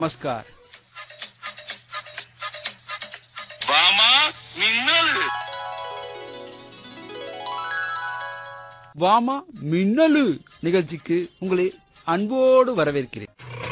நமஸ்கார் வாமா மின்னல் வாமா மின்னலு நிகழ்ச்சிக்கு உங்களை அன்போடு வரவேற்கிறேன்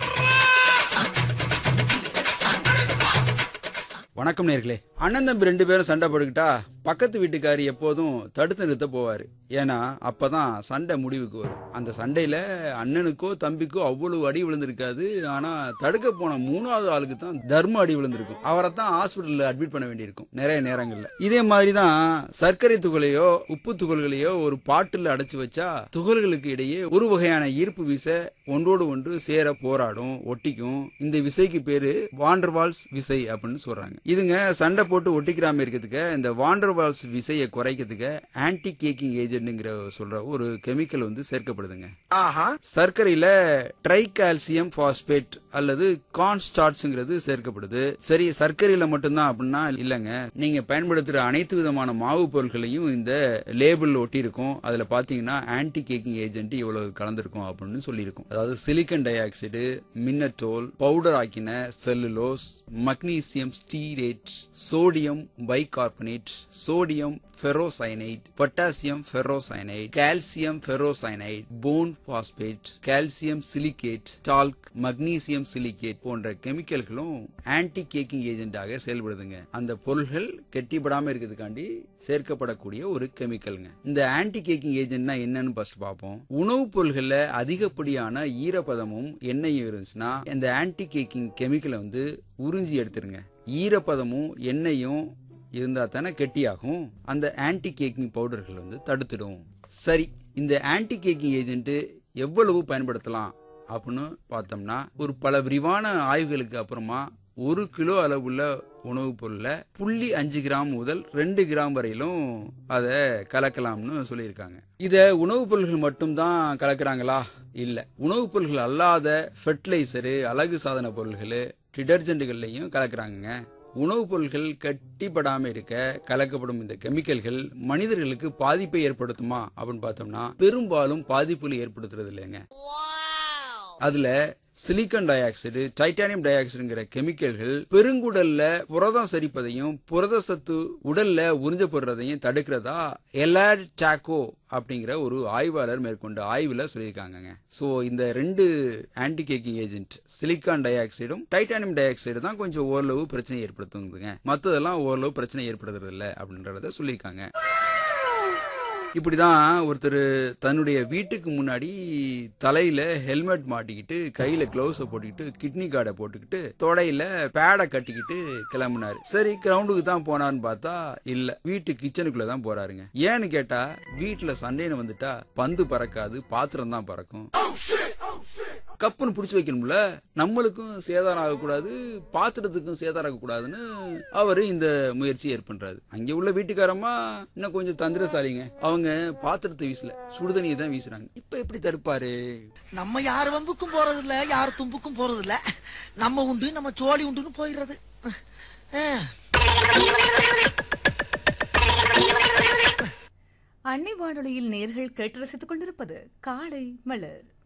வணக்கம் நேர்களே அண்ணன் தம்பி ரெண்டு பேரும் சண்டை போட்டுக்கிட்டா பக்கத்து வீட்டுக்காரி எப்போதும் தடுத்து நிறுத்த போவாரு ஏன்னா அப்பதான் சண்டை முடிவுக்கு வரும் அந்த சண்டையில அண்ணனுக்கோ தம்பிக்கோ அவ்வளவு அடி விழுந்திருக்காது ஆனா தடுக்க போன மூணாவது ஆளுக்கு தான் தர்ம அடி விழுந்திருக்கும் அவரை தான் ஹாஸ்பிட்டல்ல அட்மிட் பண்ண வேண்டியிருக்கும் நிறைய நேரங்கள்ல இதே மாதிரி தான் சர்க்கரை துகளையோ உப்பு துகள்களையோ ஒரு பாட்டில் அடைச்சு வச்சா துகள்களுக்கு இடையே ஒரு வகையான ஈர்ப்பு விசை ஒன்றோடு ஒன்று சேர போராடும் ஒட்டிக்கும் இந்த விசைக்கு பேரு வாண்டர்வால்ஸ் விசை அப்படின்னு சொல்றாங்க இதுங்க சண்டை போட்டு ஒட்டிக்கிறாம இருக்கிறதுக்கு இந்த வாண்டர்வால்ஸ் விசையை குறைக்கிறதுக்கு ஆன்டி கேக்கிங் ஏஜென்ட்ங்கிற சொல்ற ஒரு கெமிக்கல் வந்து சேர்க்கப்படுதுங்க சர்க்கரையில ட்ரை கால்சியம் பாஸ்பேட் அல்லது கான்ஸ்டார்ச்ங்கிறது சேர்க்கப்படுது சரி சர்க்கரையில மட்டும்தான் அப்படின்னா இல்லங்க நீங்க பயன்படுத்துற அனைத்து விதமான மாவு பொருட்களையும் இந்த லேபிள் ஒட்டி இருக்கும் அதுல பாத்தீங்கன்னா ஆன்டி கேக்கிங் ஏஜென்ட் இவ்வளவு கலந்திருக்கும் அப்படின்னு சொல்லியிருக்கும் அதாவது சிலிக்கன் டை ஆக்சைடு மின்னட்டோல் பவுடர் ஆக்கின cellulose magnesium stearate sodium bicarbonate sodium ferrocyanide potassium ferrocyanide calcium ferrocyanide bone phosphate calcium silicate talc magnesium silicate போன்ற கெமிக்கல்களும் ஆன்டி கேக்கிங் ஏஜென்டாக செயல்படுதுங்க அந்த பொருள்கள் கெட்டிப்படாம இருக்கிறதுக்காண்டி சேர்க்கப்படக்கூடிய ஒரு கெமிக்கல்ங்க இந்த ஆன்டி கேக்கிங் ஏஜென்ட்னா என்னன்னு ஃபர்ஸ்ட் பார்ப்போம் உணவுப் பொருள்கள்ல அதிகப்படியான ஈரப்பதமும் எண்ணெயும் இருந்துச்சுன்னா இந்த ஆன்டி கேக்கிங் கெமிக்கலை வந்து உறிஞ்சி எடுத்துருங்க ஈரப்பதமும் எண்ணெயும் இருந்தா தானே கெட்டியாகும் அந்த ஆன்டி கேக்கிங் பவுடர்கள் வந்து தடுத்துடும் சரி இந்த ஆன்டி கேக்கிங் ஏஜென்ட் எவ்வளவு பயன்படுத்தலாம் அப்படின்னு பார்த்தோம்னா ஒரு பல விரிவான ஆய்வுகளுக்கு அப்புறமா ஒரு கிலோ அளவுள்ள உணவுப் பொருள்ல புள்ளி அஞ்சு கிராம் முதல் ரெண்டு கிராம் வரையிலும் அதை கலக்கலாம்னு சொல்லியிருக்காங்க இத உணவுப் பொருள்கள் மட்டும்தான் கலக்குறாங்களா இல்ல உணவுப் பொருள்கள் அல்லாத ஃபெர்டிலைசரு அழகு சாதன பொருள்கள் டிடர்ஜென்ட்டுகள்லையும் கலக்குறாங்கங்க உணவுப் பொருட்கள் கட்டிப்படாம இருக்க கலக்கப்படும் இந்த கெமிக்கல்கள் மனிதர்களுக்கு பாதிப்பை ஏற்படுத்துமா அப்படின்னு பார்த்தோம்னா பெரும்பாலும் பாதிப்புகளை ஏற்படுத்துறது இல்லைங்க அதுல சிலிக்கான் டை ஆக்சைடு டைட்டானியம் டை ஆக்சைடுங்கிற கெமிக்கல்கள் பெருங்குடல்ல புரதம் சரிப்பதையும் புரத சத்து உடல்ல உறிஞ்சப்படுறதையும் தடுக்கிறதா எலாட் டாக்கோ அப்படிங்கிற ஒரு ஆய்வாளர் மேற்கொண்ட ஆய்வுல சொல்லியிருக்காங்கங்க சோ இந்த ரெண்டு ஆன்டி கேக்கிங் ஏஜென்ட் சிலிக்கான் டை ஆக்சைடும் டைட்டானியம் டை ஆக்சைடு தான் கொஞ்சம் ஓரளவு பிரச்சனை ஏற்படுத்துங்க மத்ததெல்லாம் ஓரளவு பிரச்சனை ஏற்படுத்துறது இல்ல அப்படின்றத சொல்லியிருக்காங்க இப்படிதான் ஒருத்தர் தன்னுடைய வீட்டுக்கு முன்னாடி தலையில ஹெல்மெட் மாட்டிக்கிட்டு கையில கிளவுஸ போட்டுக்கிட்டு கிட்னி கார்டை போட்டுக்கிட்டு தொடையில பேடை கட்டிக்கிட்டு கிளம்புனாரு சரி கிரவுண்டுக்கு தான் போனான்னு பார்த்தா இல்ல வீட்டு கிச்சனுக்குள்ள தான் போறாருங்க ஏன்னு கேட்டா வீட்டுல சண்டைன்னு வந்துட்டா பந்து பறக்காது பாத்திரம் தான் பறக்கும் கப்புன்னு புடிச்சு வைக்கணும்ல நம்மளுக்கும் சேதாரம் ஆகக்கூடாது பாத்திரத்துக்கும் சேதாரம் ஆகக்கூடாதுன்னு அவரு இந்த முயற்சி ஏற்பண்றாரு அங்க உள்ள வீட்டுக்காரமா இன்னும் கொஞ்சம் தந்திரசாலிங்க அவங்க பாத்திரத்தை வீசல சுடுதண்ணியை தான் வீசுறாங்க இப்ப எப்படி தடுப்பாரு நம்ம யார் வம்புக்கும் போறது இல்ல யார் தும்புக்கும் போறது இல்ல நம்ம உண்டு நம்ம சோழி உண்டுன்னு போயிடுறது அஹ். அன்னை வானொலியில் நேர்கள் கேட்டு ரசித்துக் கொண்டிருப்பது காலை மலர்